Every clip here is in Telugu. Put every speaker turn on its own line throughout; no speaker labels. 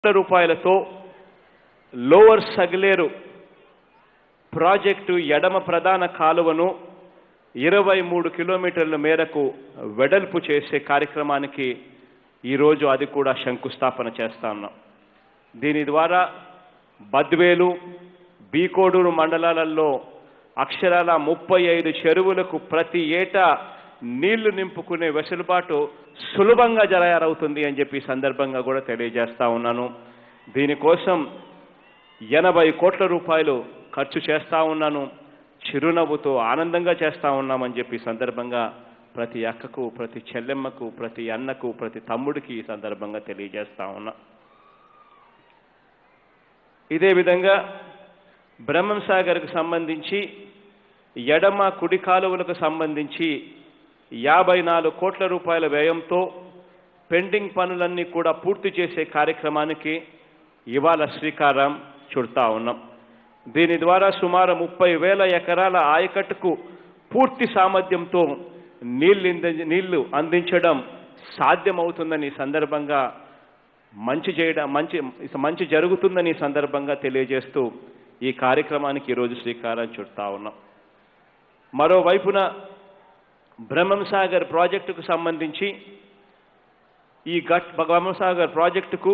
కోట్ల రూపాయలతో లోవర్ సగిలేరు ప్రాజెక్టు ఎడమ ప్రధాన కాలువను ఇరవై మూడు కిలోమీటర్ల మేరకు వెడల్పు చేసే కార్యక్రమానికి ఈరోజు అది కూడా శంకుస్థాపన చేస్తా ఉన్నాం దీని ద్వారా బద్వేలు బీకోడూరు మండలాలలో అక్షరాల ముప్పై ఐదు చెరువులకు ప్రతి ఏటా నీళ్లు నింపుకునే వెసులుబాటు సులభంగా జరగారవుతుంది అని చెప్పి ఈ సందర్భంగా కూడా తెలియజేస్తా ఉన్నాను దీనికోసం ఎనభై కోట్ల రూపాయలు ఖర్చు చేస్తా ఉన్నాను చిరునవ్వుతో ఆనందంగా చేస్తా ఉన్నామని చెప్పి ఈ సందర్భంగా ప్రతి అక్కకు ప్రతి చెల్లెమ్మకు ప్రతి అన్నకు ప్రతి తమ్ముడికి ఈ సందర్భంగా తెలియజేస్తా ఉన్నా ఇదే విధంగా బ్రహ్మం సాగర్కు సంబంధించి ఎడమ కుడి కాలువలకు సంబంధించి యాభై నాలుగు కోట్ల రూపాయల వ్యయంతో పెండింగ్ పనులన్నీ కూడా పూర్తి చేసే కార్యక్రమానికి ఇవాళ శ్రీకారం చుడతా ఉన్నాం దీని ద్వారా సుమారు ముప్పై వేల ఎకరాల ఆయకట్టుకు పూర్తి సామర్థ్యంతో నీళ్ళు ఇంద- నీళ్లు అందించడం సాధ్యమవుతుందని ఈ సందర్భంగా మంచి చేయడం మంచి మంచి జరుగుతుందని ఈ సందర్భంగా తెలియజేస్తూ ఈ కార్యక్రమానికి ఈరోజు శ్రీకారం చుడతా ఉన్నాం మరోవైపున బ్రహ్మం సాగర్ ప్రాజెక్టుకు సంబంధించి ఈ గట్ బ్రహ్మం సాగర్ ప్రాజెక్టుకు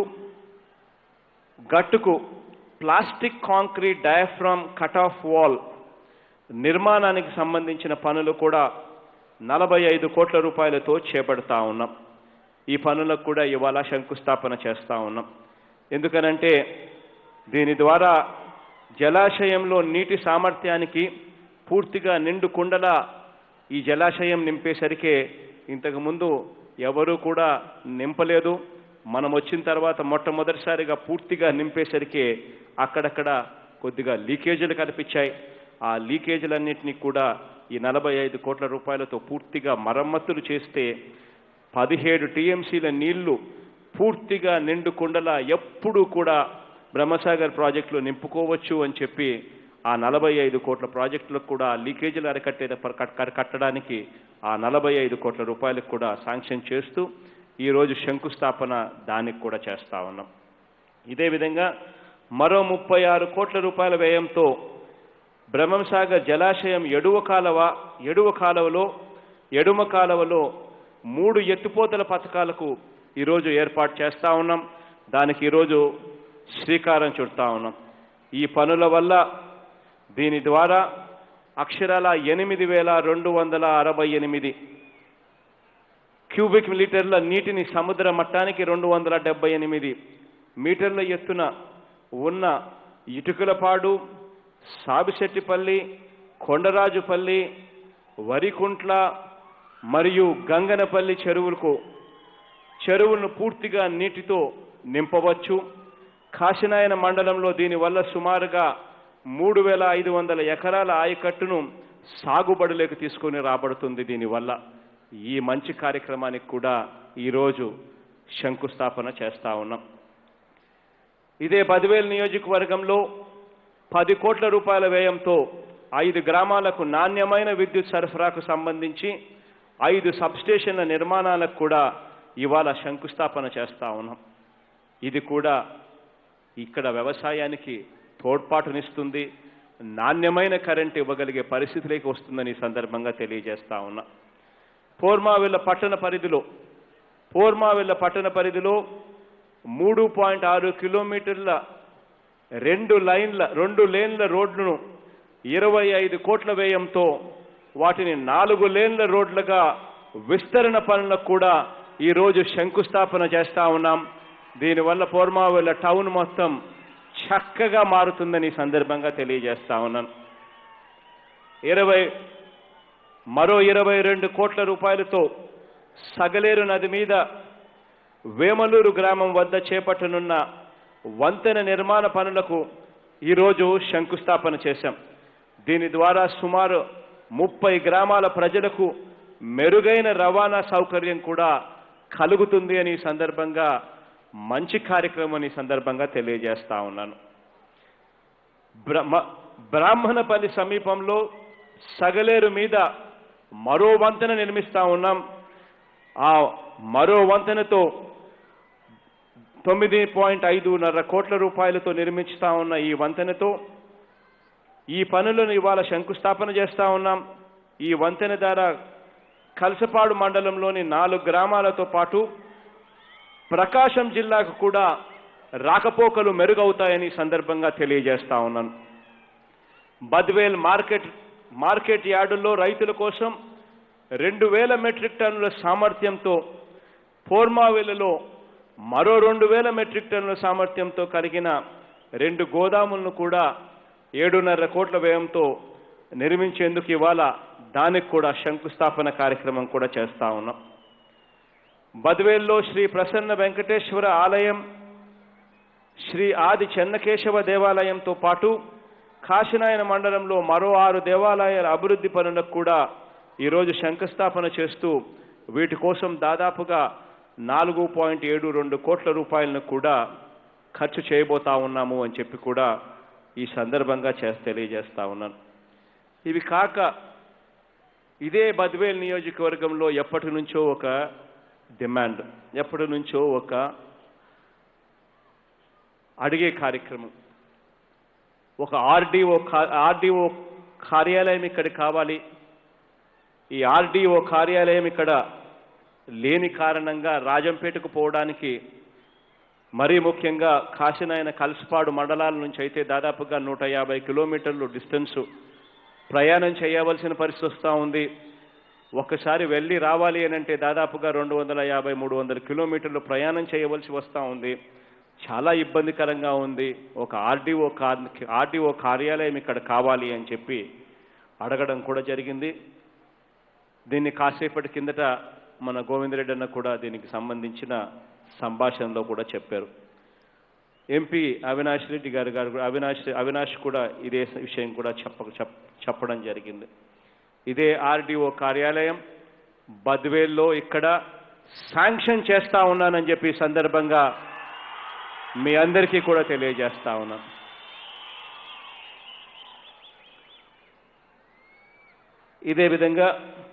గట్టుకు plastic concrete diaphragm cut off wall నిర్మాణానికి సంబంధించిన పనులు కూడా నలభై ఐదు కోట్ల రూపాయలతో చేపడతా ఉన్నాం ఈ పనులకు కూడా ఇవాళ శంకుస్థాపన చేస్తా ఉన్నాం ఎందుకనంటే దీని ద్వారా జలాశయంలో నీటి సామర్థ్యానికి పూర్తిగా నిండు కుండల ఈ జలాశయం నింపేసరికే ఇంతకు ముందు ఎవరూ కూడా నింపలేదు మనం వచ్చిన తర్వాత మొట్టమొదటిసారిగా పూర్తిగా నింపేసరికి అక్కడక్కడ కొద్దిగా లీకేజీలు కనిపించాయి ఆ లీకేజీలన్నింటినీ కూడా ఈ నలభై ఐదు కోట్ల రూపాయలతో పూర్తిగా మరమ్మతులు చేస్తే పదిహేడు టీఎంసీల నీళ్లు పూర్తిగా నిండు కుండలా ఎప్పుడూ కూడా బ్రహ్మసాగర్ ప్రాజెక్టులో నింపుకోవచ్చు అని చెప్పి ఆ నలభై ఐదు కోట్ల ప్రాజెక్టులకు కూడా లీకేజీలు అరికట్టే కట్టడానికి ఆ నలభై ఐదు కోట్ల రూపాయలకు కూడా శాంక్షన్ చేస్తూ ఈరోజు శంకుస్థాపన దానికి కూడా చేస్తా ఉన్నాం ఇదే విధంగా మరో ముప్పై ఆరు కోట్ల రూపాయల వ్యయంతో బ్రహ్మంసాగర్ జలాశయం ఎడువ కాలవ ఎడువ కాలువలో ఎడుమ కాలువలో మూడు ఎత్తిపోతల పథకాలకు ఈరోజు ఏర్పాటు చేస్తా ఉన్నాం దానికి ఈరోజు శ్రీకారం చుడతా ఉన్నాం ఈ పనుల వల్ల దీని ద్వారా అక్షరాల ఎనిమిది వేల రెండు వందల అరవై ఎనిమిది క్యూబిక్ లీటర్ల నీటిని సముద్ర మట్టానికి రెండు వందల డెబ్బై ఎనిమిది మీటర్ల ఎత్తున ఉన్న ఇటుకలపాడు సాబిశెట్టిపల్లి కొండరాజుపల్లి వరికుంట్ల మరియు గంగనపల్లి చెరువులకు చెరువులను పూర్తిగా నీటితో నింపవచ్చు కాశీనాయన మండలంలో దీనివల్ల సుమారుగా మూడు వేల ఐదు వందల ఎకరాల ఆయకట్టును సాగుబడిలోకి తీసుకొని రాబడుతుంది దీనివల్ల ఈ మంచి కార్యక్రమానికి కూడా ఈరోజు శంకుస్థాపన చేస్తా ఉన్నాం ఇదే పదివేలు నియోజకవర్గంలో పది కోట్ల రూపాయల వ్యయంతో ఐదు గ్రామాలకు నాణ్యమైన విద్యుత్ సరఫరాకు సంబంధించి ఐదు సబ్స్టేషన్ల నిర్మాణాలకు కూడా ఇవాళ శంకుస్థాపన చేస్తా ఉన్నాం ఇది కూడా ఇక్కడ వ్యవసాయానికి తోడ్పాటునిస్తుంది నాణ్యమైన కరెంట్ ఇవ్వగలిగే పరిస్థితిలోకి వస్తుందని ఈ సందర్భంగా తెలియజేస్తా ఉన్నా పోర్మావిల్ల పట్టణ పరిధిలో పోర్మావిల్ల పట్టణ పరిధిలో మూడు పాయింట్ ఆరు కిలోమీటర్ల రెండు లైన్ల రెండు లేన్ల రోడ్లను ఇరవై ఐదు కోట్ల వ్యయంతో వాటిని నాలుగు లేన్ల రోడ్లుగా విస్తరణ పనులకు కూడా ఈరోజు శంకుస్థాపన చేస్తా ఉన్నాం దీనివల్ల పోర్మావిల్ల టౌన్ మొత్తం చక్కగా మారుతుందని ఈ సందర్భంగా తెలియజేస్తా ఉన్నాను ఇరవై మరో ఇరవై రెండు కోట్ల రూపాయలతో సగలేరు నది మీద వేమలూరు గ్రామం వద్ద చేపట్టనున్న వంతెన నిర్మాణ పనులకు ఈరోజు శంకుస్థాపన చేశాం దీని ద్వారా సుమారు ముప్పై గ్రామాల ప్రజలకు మెరుగైన రవాణా సౌకర్యం కూడా కలుగుతుంది అని ఈ సందర్భంగా మంచి కార్యక్రమం ఈ సందర్భంగా తెలియజేస్తా ఉన్నాను బ్రహ్మ బ్రాహ్మణపల్లి సమీపంలో సగలేరు మీద మరో వంతెన నిర్మిస్తా ఉన్నాం ఆ మరో వంతెనతో తొమ్మిది పాయింట్ ఐదున్నర కోట్ల రూపాయలతో నిర్మించుతా ఉన్న ఈ వంతెనతో ఈ పనులను ఇవాళ శంకుస్థాపన చేస్తా ఉన్నాం ఈ వంతెన ద్వారా కలసపాడు మండలంలోని నాలుగు గ్రామాలతో పాటు ప్రకాశం జిల్లాకు కూడా రాకపోకలు మెరుగవుతాయని ఈ సందర్భంగా తెలియజేస్తా ఉన్నాను బద్వేల్ మార్కెట్ మార్కెట్ యార్డుల్లో రైతుల కోసం రెండు వేల మెట్రిక్ టన్నుల సామర్థ్యంతో పోర్మావెలలో మరో రెండు వేల మెట్రిక్ టన్నుల సామర్థ్యంతో కలిగిన రెండు గోదాములను కూడా ఏడున్నర కోట్ల వ్యయంతో నిర్మించేందుకు ఇవాళ దానికి కూడా శంకుస్థాపన కార్యక్రమం కూడా చేస్తా ఉన్నాం బద్వేల్లో శ్రీ ప్రసన్న వెంకటేశ్వర ఆలయం శ్రీ ఆది చెన్నకేశవ దేవాలయంతో పాటు కాశీనాయన మండలంలో మరో ఆరు దేవాలయాల అభివృద్ధి పనులకు కూడా ఈరోజు శంకుస్థాపన చేస్తూ వీటి కోసం దాదాపుగా నాలుగు పాయింట్ ఏడు రెండు కోట్ల రూపాయలను కూడా ఖర్చు చేయబోతా ఉన్నాము అని చెప్పి కూడా ఈ సందర్భంగా చేసి తెలియజేస్తా ఉన్నాను ఇవి కాక ఇదే బద్వేల్ నియోజకవర్గంలో ఎప్పటి నుంచో ఒక డిమాండ్ ఎప్పటి నుంచో ఒక అడిగే కార్యక్రమం ఒక ఆర్డీఓ ఆర్డీఓ కార్యాలయం ఇక్కడ కావాలి ఈ ఆర్డీఓ కార్యాలయం ఇక్కడ లేని కారణంగా రాజంపేటకు పోవడానికి మరీ ముఖ్యంగా కాశీనాయన కలసపాడు మండలాల నుంచి అయితే దాదాపుగా నూట యాభై కిలోమీటర్లు డిస్టెన్స్ ప్రయాణం చేయవలసిన పరిస్థితి వస్తూ ఉంది ఒక్కసారి వెళ్ళి రావాలి అని అంటే దాదాపుగా రెండు వందల యాభై మూడు వందల కిలోమీటర్లు ప్రయాణం చేయవలసి వస్తూ ఉంది చాలా ఇబ్బందికరంగా ఉంది ఒక ఆర్డీఓ ఆర్డీఓ కార్యాలయం ఇక్కడ కావాలి అని చెప్పి అడగడం కూడా జరిగింది దీన్ని కాసేపటి కిందట మన గోవిందరెడ్డి అన్న కూడా దీనికి సంబంధించిన సంభాషణలో కూడా చెప్పారు ఎంపీ అవినాష్ రెడ్డి గారు గారు కూడా- అవినాష్ అవినాష్ కూడా ఇదే విషయం కూడా చెప్ప చెప్- చెప్పడం జరిగింది ఇదే ఆర్డీఓ కార్యాలయం బద్వేల్లో ఇక్కడ శాంక్షన్ చేస్తా ఉన్నానని చెప్పి ఈ సందర్భంగా మీ అందరికీ కూడా తెలియజేస్తా ఉన్నాను ఇదే విధంగా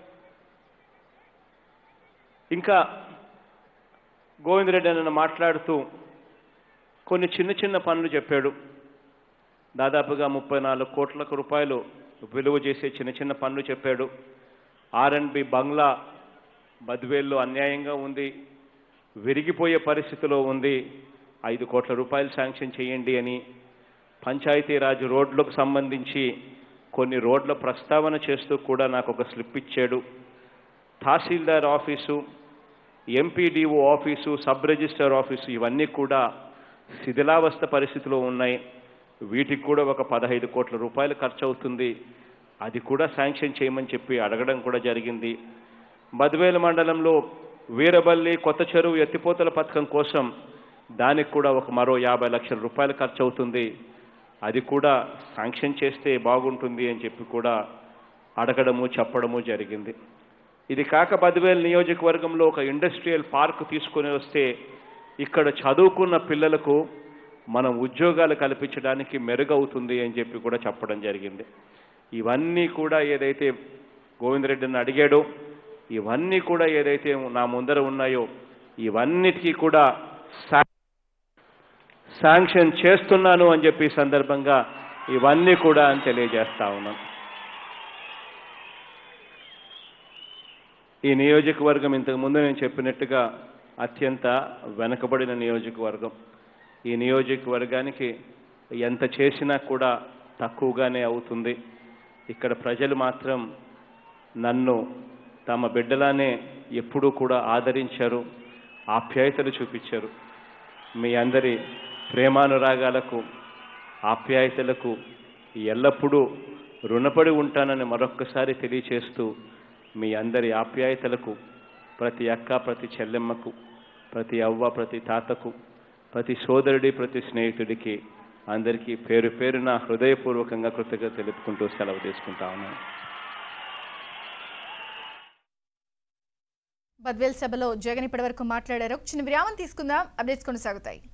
ఇంకా గోవిందరెడ్డి అన్న మాట్లాడుతూ కొన్ని చిన్న చిన్న పనులు చెప్పాడు దాదాపుగా ముప్పై నాలుగు కోట్ల రూపాయలు విలువ చేసే చిన్న చిన్న పనులు చెప్పాడు ఆర్ అండ్ బి బంగ్లా బద్వేల్లో అన్యాయంగా ఉంది విరిగిపోయే పరిస్థితిలో ఉంది ఐదు కోట్ల రూపాయలు శాంక్షన్ చేయండి అని పంచాయతీరాజ్ రోడ్లకు సంబంధించి కొన్ని రోడ్ల ప్రస్తావన చేస్తూ కూడా నాకు ఒక స్లిప్ ఇచ్చాడు తహసీల్దార్ office MPDO office sub registrar office ఇవన్నీ కూడా శిథిలావస్థ పరిస్థితిలో ఉన్నాయి వీటికి కూడా ఒక పదహైదు కోట్ల రూపాయలు ఖర్చు అవుతుంది అది కూడా శాంక్షన్ చేయమని చెప్పి అడగడం కూడా జరిగింది బద్వేలు మండలంలో వీరబల్లి కొత్త చెరువు ఎత్తిపోతల పథకం కోసం దానికి కూడా ఒక మరో యాభై లక్షల రూపాయలు ఖర్చు అవుతుంది అది కూడా శాంక్షన్ చేస్తే బాగుంటుంది అని చెప్పి కూడా అడగడము చెప్పడము జరిగింది ఇది కాక బద్వేల్ నియోజకవర్గంలో ఒక ఇండస్ట్రియల్ పార్క్ తీసుకొని వస్తే ఇక్కడ చదువుకున్న పిల్లలకు మనం ఉద్యోగాలు కల్పించడానికి మెరుగవుతుంది అని చెప్పి కూడా చెప్పడం జరిగింది ఇవన్నీ కూడా ఏదైతే గోవిందరెడ్డిని అడిగాడో ఇవన్నీ కూడా ఏదైతే నా ముందర ఉన్నాయో ఇవన్నిటికీ కూడా శా- శాంక్షన్ చేస్తున్నాను అని చెప్పి ఈ సందర్భంగా ఇవన్నీ కూడా అని తెలియజేస్తా ఉన్నాను ఈ నియోజకవర్గం ఇంతకు ముందు నేను చెప్పినట్టుగా అత్యంత వెనకబడిన నియోజకవర్గం ఈ నియోజకవర్గానికి ఎంత చేసినా కూడా తక్కువగానే అవుతుంది ఇక్కడ ప్రజలు మాత్రం నన్ను తమ బిడ్డలానే ఎప్పుడూ కూడా ఆదరించారు ఆప్యాయతలు చూపించారు మీ అందరి ప్రేమానురాగాలకు ఆప్యాయతలకు ఎల్లప్పుడూ రుణపడి ఉంటానని మరొక్కసారి తెలియచేస్తూ మీ అందరి ఆప్యాయతలకు ప్రతి అక్క ప్రతి చెల్లెమ్మకు ప్రతి అవ్వ ప్రతి తాతకు ప్రతి సోదరుడి ప్రతి స్నేహితుడికి అందరికీ పేరు పేరున హృదయపూర్వకంగా కృతజ్ఞత తెలుపుకుంటూ సెలవు తీసుకుంటా ఉన్నాను
బద్వేల్ సభలో జగన్ ఇప్పటివరకు మాట్లాడారు చిన్న విరామం తీసుకుందాం అప్డేట్స్ కొనసాగుతాయి